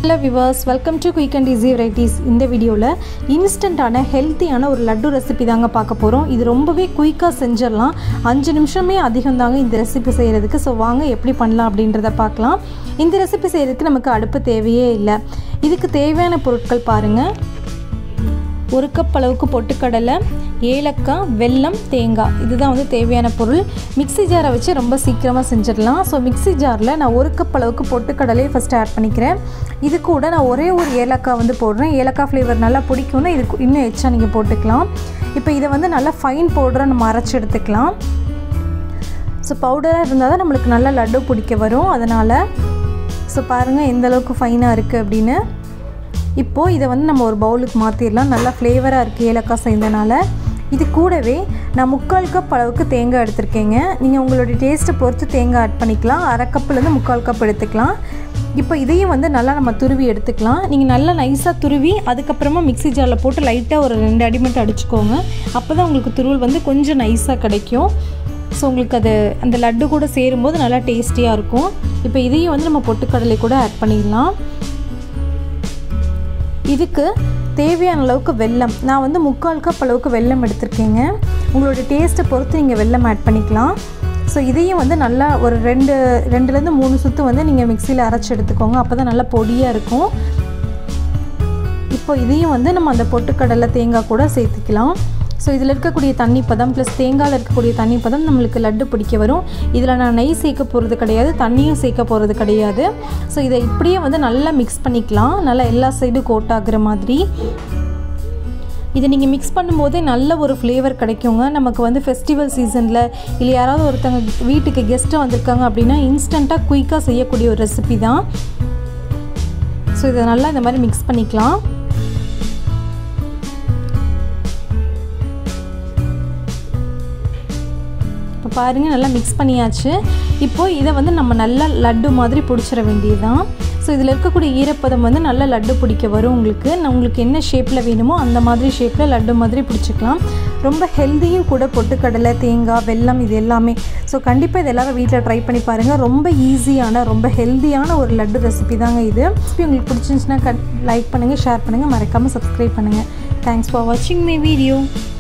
hello viewers welcome to quick and easy varieties இந்த வீடியோவில் இன்ஸ்டண்ட்டான ஹெல்த்தியான ஒரு லட்டு ரெசிபி தாங்க பார்க்க போகிறோம் இது ரொம்பவே குயிக்காக செஞ்சிடலாம் அஞ்சு நிமிஷமே அதிகம் தாங்க இந்த ரெசிபி செய்கிறதுக்கு ஸோ வாங்க எப்படி பண்ணலாம் அப்படின்றத பார்க்கலாம் இந்த ரெசிபி செய்கிறதுக்கு நமக்கு அடுப்பு தேவையே இல்லை இதுக்கு தேவையான பொருட்கள் பாருங்கள் ஒரு கப் அளவுக்கு பொட்டுக்கடலை ஏலக்காய் வெல்லம் தேங்காய் இதுதான் வந்து தேவையான பொருள் மிக்ஸி ஜாரை வச்சு ரொம்ப சீக்கிரமாக செஞ்சிடலாம் ஸோ மிக்ஸி ஜாரில் நான் ஒரு கப் அளவுக்கு பொட்டுக்கடலையை ஃபஸ்ட்டு ஆட் பண்ணிக்கிறேன் இது கூட நான் ஒரே ஒரு ஏலக்காய் வந்து போடுறேன் ஏலக்காய் ஃப்ளேவர் நல்லா பிடிக்கும்னா இது இன்னும் எச்சா நீங்கள் போட்டுக்கலாம் இப்போ இதை வந்து நல்லா ஃபைன் பவுடரை நம்ம அரைச்சி எடுத்துக்கலாம் ஸோ பவுடராக இருந்தால் தான் நம்மளுக்கு நல்லா லட்டு பிடிக்க வரும் அதனால் ஸோ பாருங்கள் எந்த அளவுக்கு ஃபைனாக இருக்குது அப்படின்னு இப்போது இதை வந்து நம்ம ஒரு பவுலுக்கு மாற்றிடலாம் நல்லா ஃப்ளேவராக இருக்குது ஏலக்காய் சேர்ந்தனால இது கூடவே நான் முக்கால் கப் அளவுக்கு தேங்காய் எடுத்திருக்கேங்க நீங்கள் உங்களுடைய டேஸ்ட்டை பொறுத்து தேங்காய் ஆட் பண்ணிக்கலாம் அரை கப்புலேருந்து முக்கால் கப் எடுத்துக்கலாம் இப்போ இதையும் வந்து நல்லா நம்ம துருவி எடுத்துக்கலாம் நீங்கள் நல்லா நைஸாக துருவி அதுக்கப்புறமா மிக்ஸி ஜாரில் போட்டு லைட்டாக ஒரு ரெண்டு அடி மட்டும் அடிச்சுக்கோங்க அப்போ தான் உங்களுக்கு துருவல் வந்து கொஞ்சம் நைஸாக கிடைக்கும் ஸோ உங்களுக்கு அது அந்த லட்டு கூட சேரும்போது நல்லா டேஸ்டியாக இருக்கும் இப்போ இதையும் வந்து நம்ம பொட்டுக்கடலை கூட ஆட் பண்ணிடலாம் இதுக்கு தேவையான அளவுக்கு வெல்லம் நான் வந்து முக்கால் கப் அளவுக்கு வெல்லம் எடுத்திருக்கேங்க உங்களோட டேஸ்ட்டை பொறுத்து நீங்கள் வெல்லம் ஆட் பண்ணிக்கலாம் ஸோ இதையும் வந்து நல்லா ஒரு ரெண்டு ரெண்டுலேருந்து மூணு சுற்று வந்து நீங்கள் மிக்சியில் அரைச்சி எடுத்துக்கோங்க அப்போ தான் நல்லா பொடியாக இருக்கும் இப்போ இதையும் வந்து நம்ம அந்த பொட்டுக்கடலை தேங்காய் கூட சேர்த்துக்கலாம் ஸோ இதில் இருக்கக்கூடிய தண்ணி பதம் ப்ளஸ் தேங்காயில் இருக்கக்கூடிய தண்ணி பதம் நம்மளுக்கு லட்டு பிடிக்க வரும் இதில் நான் நெய் சேர்க்க போகிறது கிடையாது தண்ணியும் சேர்க்க போகிறது கிடையாது ஸோ இதை இப்படியே வந்து நல்லா மிக்ஸ் பண்ணிக்கலாம் நல்லா எல்லா சைடும் கோட் ஆகுற மாதிரி இதை நீங்கள் மிக்ஸ் பண்ணும்போதே நல்ல ஒரு ஃப்ளேவர் கிடைக்குங்க நமக்கு வந்து ஃபெஸ்டிவல் சீசனில் இல்லை யாராவது ஒருத்தங்க வீட்டுக்கு கெஸ்ட்டு வந்திருக்காங்க அப்படின்னா இன்ஸ்டண்ட்டாக குயிக்காக செய்யக்கூடிய ஒரு ரெசிபி தான் ஸோ இதை நல்லா இந்த மாதிரி மிக்ஸ் பண்ணிக்கலாம் இப்போ பாருங்கள் நல்லா மிக்ஸ் பண்ணியாச்சு இப்போது இதை வந்து நம்ம நல்லா லட்டு மாதிரி பிடிச்சிட வேண்டியது தான் ஸோ இதில் இருக்கக்கூடிய ஈரப்பதம் வந்து நல்ல லட்டு பிடிக்க வரும் உங்களுக்கு நான் உங்களுக்கு என்ன ஷேப்பில் வேணுமோ அந்த மாதிரி ஷேப்பில் லட்டு மாதிரி பிடிச்சிக்கலாம் ரொம்ப ஹெல்த்தியும் கூட பொட்டுக்கடலை தேங்காய் வெல்லம் இது எல்லாமே ஸோ கண்டிப்பாக இது எல்லோரும் வீட்டில் ட்ரை பண்ணி பாருங்கள் ரொம்ப ஈஸியான ரொம்ப ஹெல்த்தியான ஒரு லட்டு ரெசிபி தாங்க இது ரெசிபி உங்களுக்கு பிடிச்சிருந்துச்சுன்னா லைக் பண்ணுங்கள் ஷேர் பண்ணுங்கள் மறக்காமல் சப்ஸ்கிரைப் பண்ணுங்கள் தேங்க்ஸ் ஃபார் வாட்சிங் மை வீடியோ